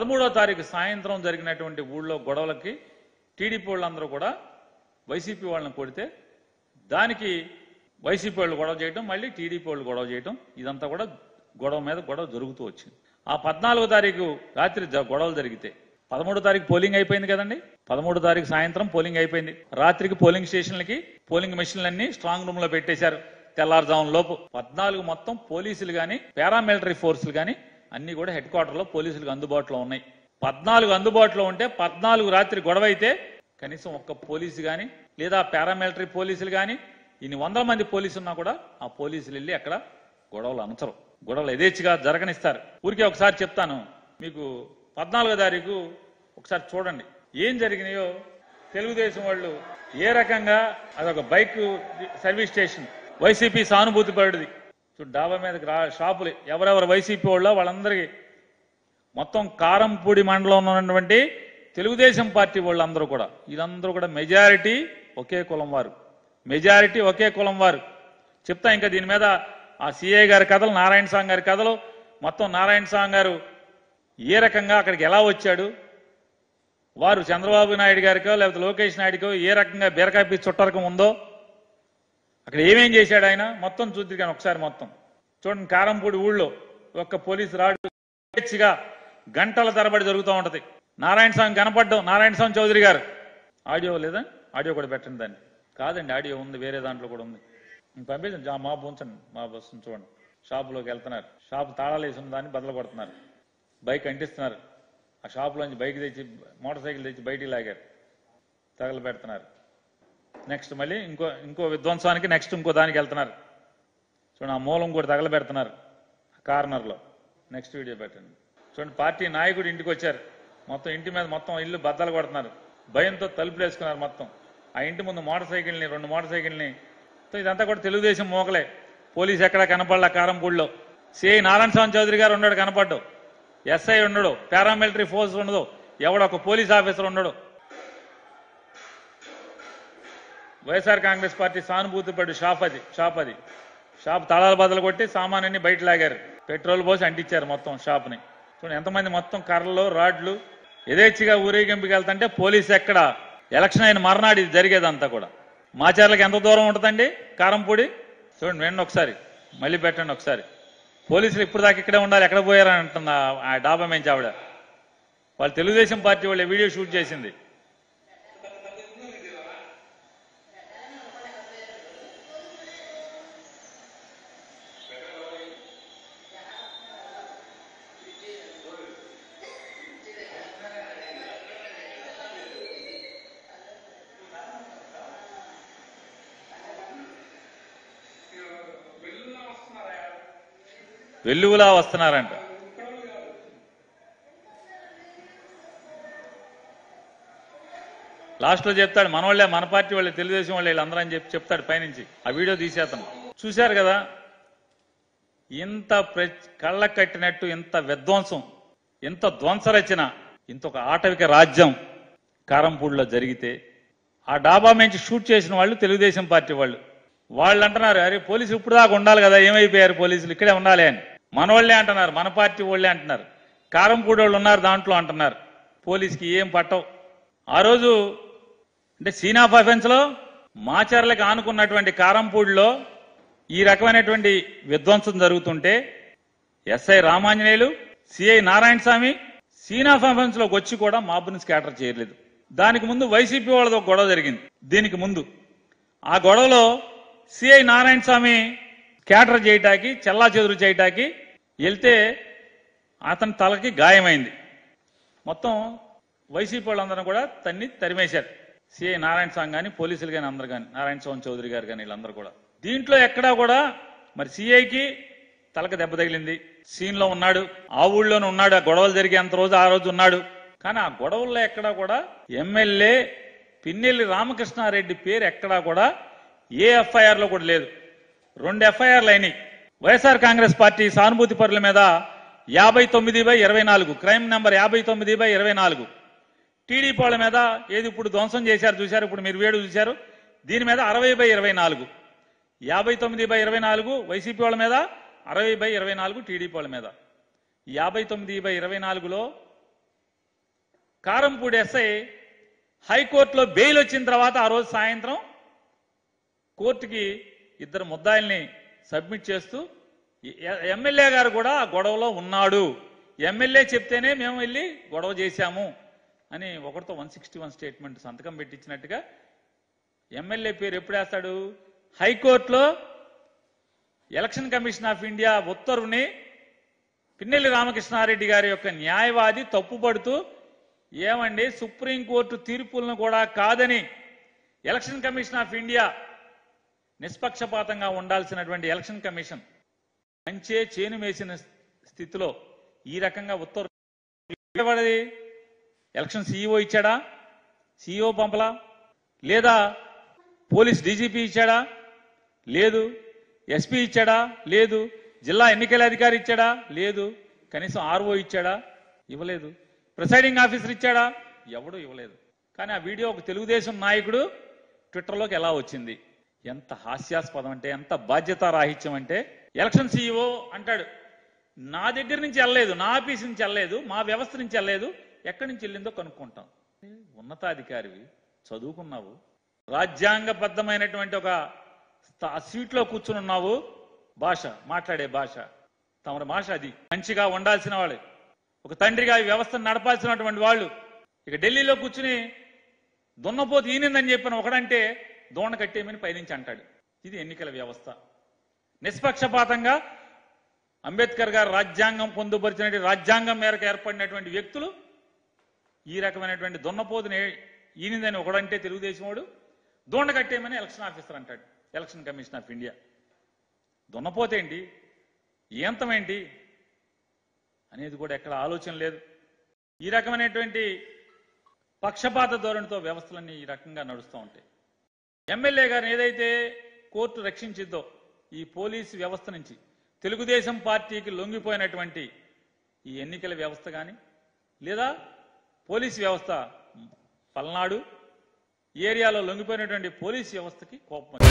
పదమూడో తారీఖు సాయంత్రం జరిగినటువంటి ఊళ్ళో గొడవలకి టీడీపీ వాళ్ళందరూ కూడా వైసీపీ వాళ్ళని కొడితే దానికి వైసీపీ వాళ్ళు గొడవ చేయడం మళ్ళీ టీడీపీ వాళ్ళు గొడవ చేయడం ఇదంతా కూడా గొడవ మీద గొడవ జరుగుతూ వచ్చింది ఆ పద్నాలుగో తారీఖు రాత్రి జ- గొడవలు జరిగితే పదమూడో తారీఖు పోలింగ్ అయిపోయింది కదండి పదమూడో తారీఖు సాయంత్రం పోలింగ్ అయిపోయింది రాత్రికి పోలింగ్ స్టేషన్లకి పోలింగ్ మెషిన్లన్నీ స్ట్రాంగ్ రూమ్ లో పెట్టేశారు తెల్లారుజామున లోపు పద్నాలుగు మొత్తం పోలీసులు గాని పారామిలిటరీ ఫోర్సులు గాని అన్ని కూడా హెడ్ క్వార్టర్ లో పోలీసులకు అందుబాటులో ఉన్నాయి పద్నాలుగు అందుబాటులో ఉంటే పద్నాలుగు రాత్రి గొడవ అయితే కనీసం ఒక్క పోలీసు గాని లేదా పారామిలిటరీ పోలీసులు గాని ఇన్ని వందల మంది పోలీసులు ఉన్నా కూడా ఆ పోలీసులు వెళ్ళి అక్కడ గొడవలు అనచరు గొడవలు యథేచ్ఛగా జరగనిస్తారు ఊరికే ఒకసారి చెప్తాను మీకు పద్నాలుగో తారీఖు ఒకసారి చూడండి ఏం జరిగినాయో తెలుగుదేశం వాళ్ళు ఏ రకంగా అదొక బైక్ సర్వీస్ స్టేషన్ వైసీపీ సానుభూతి పరుడిది చూడు డాబా మీదకి రా షాపులు ఎవరెవరు వైసీపీ వాళ్ళో వాళ్ళందరికీ మొత్తం కారంపూడి మండలంలో ఉన్నటువంటి తెలుగుదేశం పార్టీ వాళ్ళందరూ కూడా వీళ్ళందరూ కూడా మెజారిటీ ఒకే కులం వారు మెజారిటీ ఒకే కులం వారు చెప్తా ఇంకా దీని మీద ఆ సిఐ గారి కథలు నారాయణ స్వామి గారి కథలు మొత్తం నారాయణ స్వామి గారు ఏ రకంగా అక్కడికి ఎలా వచ్చాడు వారు చంద్రబాబు నాయుడు గారికో లేకపోతే లోకేష్ నాయుడుకో ఏ రకంగా బీరకాయ పీచు చుట్టరకం ఉందో అక్కడ ఏమేం చేశాడు ఆయన మొత్తం చూద్ది కానీ ఒకసారి మొత్తం చూడండి కారంపూడి ఊళ్ళో ఒక్క పోలీసు రాడు స్వేచ్ఛగా గంటల తరబడి జరుగుతూ ఉంటది నారాయణ స్వామి కనపడ్డం నారాయణ స్వామి చౌదరి గారు ఆడియో లేదా ఆడియో కూడా పెట్టండి దాన్ని కాదండి ఆడియో ఉంది వేరే దాంట్లో కూడా ఉంది ఇంక పంపించండి జా- మా ఉంచండి మా బస్సును చూడండి షాపులోకి వెళ్తున్నారు షాపు తాళాలు వేసి ఉన్న దాన్ని బదులు కొడుతున్నారు బైక్ అంటిస్తున్నారు ఆ షాపులోంచి బైక్ తెచ్చి మోటార్ సైకిల్ తెచ్చి బయటికి లాగారు తగలు పెడుతున్నారు నెక్స్ట్ మళ్ళీ ఇంకో ఇంకో విధ్వంసానికి నెక్స్ట్ ఇంకో దానికి వెళ్తున్నారు చూడండి ఆ మూలం కూడా తగలబెడుతున్నారు కార్నర్లో నెక్స్ట్ వీడియో పెట్టండి చూడండి పార్టీ నాయకుడు ఇంటికి వచ్చారు మొత్తం ఇంటి మీద మొత్తం ఇల్లు బద్దలు కొడుతున్నారు భయంతో తలుపులు వేసుకున్నారు మొత్తం ఆ ఇంటి ముందు మోటార్ సైకిల్ని రెండు మోటార్ సైకిల్ని సో ఇదంతా కూడా తెలుగుదేశం మోకలే పోలీస్ ఎక్కడ కనపడలా కారంపూడిలో సిఐ నారాయణ స్వామి చౌదరి గారు ఉన్నాడు కనపడ్డు ఎస్ఐ ఉండడు పారామిలిటరీ ఫోర్స్ ఉండదు ఎవడో ఒక పోలీస్ ఆఫీసర్ ఉండడు వైఎస్ఆర్ కాంగ్రెస్ పార్టీ సానుభూతి పడి షాప్ అది షాప్ అది షాప్ తాళాలు బదులు కొట్టి సామాన్ని బయట లాగారు పెట్రోల్ పోసి అంటించారు మొత్తం షాప్ని చూడండి ఎంతమంది మొత్తం కర్రలు రాడ్లు యథేచ్ఛగా ఊరేగింపుకి వెళ్తుంటే పోలీసు ఎక్కడ ఎలక్షన్ అయిన మర్నాడు ఇది జరిగేదంతా కూడా మాచర్లకు ఎంత దూరం ఉంటుందండి కారంపూడి చూడండి వెండి ఒకసారి మళ్ళీ పెట్టండి ఒకసారి పోలీసులు ఇప్పుడు దాకా ఇక్కడే ఉండాలి ఎక్కడ పోయారని అంటుంది ఆ- ఆ డాబా మేంచి ఆవిడ వాళ్ళు తెలుగుదేశం పార్టీ వాళ్ళే వీడియో షూట్ చేసింది వెల్లువలా వస్తున్నారంట లాస్ట్ లో చెప్తాడు మన వాళ్ళే మన పార్టీ వాళ్ళే తెలుగుదేశం వాళ్ళే వీళ్ళందరూ అని చెప్పి చెప్తాడు పైనుంచి ఆ వీడియో తీసేతను చూశారు కదా ఇంత ప్ర- కళ్ళకు కట్టినట్టు ఇంత విధ్వంసం ఇంత ధ్వంసరచన ఇంత ఒక ఆటవిక రాజ్యం కారంపూడిలో జరిగితే ఆ డాబా నుంచి షూట్ చేసిన వాళ్ళు తెలుగుదేశం పార్టీ వాళ్ళు వాళ్ళు అంటున్నారు అరే పోలీసులు ఇప్పుడు దాకా ఉండాలి కదా ఏమైపోయారు పోలీసులు ఇక్కడే ఉండాలి అని మన వాళ్ళే అంటున్నారు మన పార్టీ వాళ్ళే అంటున్నారు కారంపూడి వాళ్ళు ఉన్నారు దాంట్లో అంటున్నారు పోలీస్కి ఏం పట్టవు ఆ రోజు అంటే సీన్ ఆఫ్ అఫెన్స్ లో మాచర్లకు ఆనుకున్నటువంటి కారంపూడిలో ఈ రకమైనటువంటి విధ్వంసం జరుగుతుంటే SI Ramanjaneyulu CI Narayana Swamy scene of offence లోకి వచ్చి కూడా మాబుని స్కాటర్ చేయలేదు దానికి ముందు వైసీపీ వాళ్ళతో ఒక గొడవ జరిగింది దీనికి ముందు ఆ గొడవలో సిఐ నారాయణ స్వామి క్యాటర్ చేయటానికి చెల్లా చెదురు చేయటానికి వెళ్తే అతని తలకి గాయమైంది మొత్తం వైసీపీ వాళ్ళందరూ కూడా తన్ని తరిమేశారు సిఐ నారాయణ స్వామి కానీ పోలీసులు కానీ అందరు కానీ నారాయణ స్వామి చౌదరి గారు కానీ వీళ్ళందరూ కూడా దీంట్లో ఎక్కడా కూడా మరి సిఐకి తలకు దెబ్బ తగిలింది సీన్ లో ఉన్నాడు ఆ ఊళ్ళోనే ఉన్నాడు ఆ గొడవలు జరిగేంత రోజు ఆ రోజు ఉన్నాడు కానీ ఆ గొడవల్లో ఎక్కడా కూడా ఎమ్మెల్యే పిన్నెల్లి రామకృష్ణారెడ్డి పేరు ఎక్కడా కూడా ఏ ఎఫ్ఐఆర్ లో కూడా లేదు రెండు ఎఫ్ఐఆర్లు అయినాయి వైఎస్ఆర్ కాంగ్రెస్ పార్టీ సానుభూతి పరుల మీద యాభై తొమ్మిది బై ఇరవై నాలుగు క్రైమ్ నెంబర్ యాభై తొమ్మిది బై ఇరవై నాలుగు టీడీపీ వాళ్ళ మీద ఏది ఇప్పుడు ధ్వంసం చేశారు చూశారు ఇప్పుడు మీరు వేడు చూశారు దీని మీద అరవై బై ఇరవై నాలుగు యాభై తొమ్మిది బై ఇరవై నాలుగు వైసీపీ వాళ్ళ మీద అరవై బై ఇరవై నాలుగు టీడీపీ వాళ్ళ మీద యాభై తొమ్మిది బై ఇరవై నాలుగులో కారంపూడి ఎస్ఐ హైకోర్టులో బెయిల్ వచ్చిన తర్వాత ఆ రోజు సాయంత్రం కోర్టుకి ఇద్దరు ముద్దాయిల్ని సబ్మిట్ చేస్తూ ఎ- ఎమ్మెల్యే గారు కూడా ఆ గొడవలో ఉన్నాడు ఎమ్మెల్యే చెప్తేనే మేము వెళ్ళి గొడవ చేశాము అని ఒకరితో వన్ సిక్స్టీ వన్ స్టేట్మెంట్ సంతకం పెట్టించినట్టుగా ఎమ్మెల్యే పేరు ఎప్పుడు వేస్తాడు హైకోర్టులో ఎలక్షన్ కమిషన్ ఆఫ్ ఇండియా ఉత్తర్వుని పిన్నెల్లి రామకృష్ణారెడ్డి గారి యొక్క న్యాయవాది తప్పుపడుతూ ఏమండి సుప్రీంకోర్టు తీర్పులను కూడా కాదని ఎలక్షన్ కమిషన్ ఆఫ్ ఇండియా నిష్పక్షపాతంగా ఉండాల్సినటువంటి ఎలక్షన్ కమిషన్ మంచే చేను మేసిన స్థితిలో ఈ రకంగా ఉత్తర్వు ఇవ్వబడది ఎలక్షన్ సీఈఓ ఇచ్చాడా సీఈఓ పంపలా లేదా పోలీస్ డీజీపీ ఇచ్చాడా లేదు ఎస్పీ ఇచ్చాడా లేదు జిల్లా ఎన్నికల అధికారి ఇచ్చాడా లేదు కనీసం ఆర్ఓ ఇచ్చాడా ఇవ్వలేదు ప్రిసైడింగ్ ఆఫీసర్ ఇచ్చాడా ఎవడు ఇవ్వలేదు కానీ ఆ వీడియో ఒక తెలుగుదేశం నాయకుడు ట్విట్టర్లోకి ఎలా వచ్చింది ఎంత హాస్యాస్పదం అంటే ఎంత బాధ్యతారాహిత్యం అంటే ఎలక్షన్ సీఈఓ అంటాడు నా దగ్గర నుంచి వెళ్ళలేదు నా ఆఫీస్ నుంచి వెళ్ళలేదు మా వ్యవస్థ నుంచి వెళ్ళలేదు ఎక్కడి నుంచి వెళ్ళిందో కనుక్కుంటాం ఉన్నతాధికారివి చదువుకున్నావు రాజ్యాంగబద్ధమైనటువంటి ఒక స్థా- సీట్లో కూర్చుని ఉన్నావు భాష మాట్లాడే భాష తమరి భాష అది మంచిగా ఉండాల్సిన వాళ్ళు ఒక తండ్రిగా ఈ వ్యవస్థను నడపాల్సినటువంటి వాళ్ళు ఇక ఢిల్లీలో కూర్చుని దున్నపోతు ఈనిందని చెప్పిన ఒకడంటే దోణ కట్టేయమని పైనుంచి అంటాడు ఇది ఎన్నికల వ్యవస్థ నిష్పక్షపాతంగా అంబేద్కర్ గారు రాజ్యాంగం పొందుపరిచినటువంటి రాజ్యాంగం మేరకు ఏర్పడినటువంటి వ్యక్తులు ఈ రకమైనటువంటి దున్నపోతుని ఈనిందని ఒకడంటే తెలుగుదేశం వాడు దోండ కట్టేయమని ఎలక్షన్ ఆఫీసర్ అంటాడు ఎలక్షన్ కమిషన్ ఆఫ్ ఇండియా దున్నపోతేంటి ఏంతమేంటి అనేది కూడా ఎక్కడ ఆలోచన లేదు ఈ రకమైనటువంటి పక్షపాత ధోరణితో వ్యవస్థలన్నీ ఈ రకంగా నడుస్తూ ఉంటాయి ఎమ్మెల్యే గారిని ఏదైతే కోర్టు రక్షించిద్దో ఈ పోలీసు వ్యవస్థ నుంచి తెలుగుదేశం పార్టీకి లొంగిపోయినటువంటి ఈ ఎన్నికల వ్యవస్థ కానీ లేదా పోలీసు వ్యవస్థ పల్నాడు ఈ ఏరియాలో లొంగిపోయినటువంటి పోలీసు వ్యవస్థకి కోపం వచ్చింది.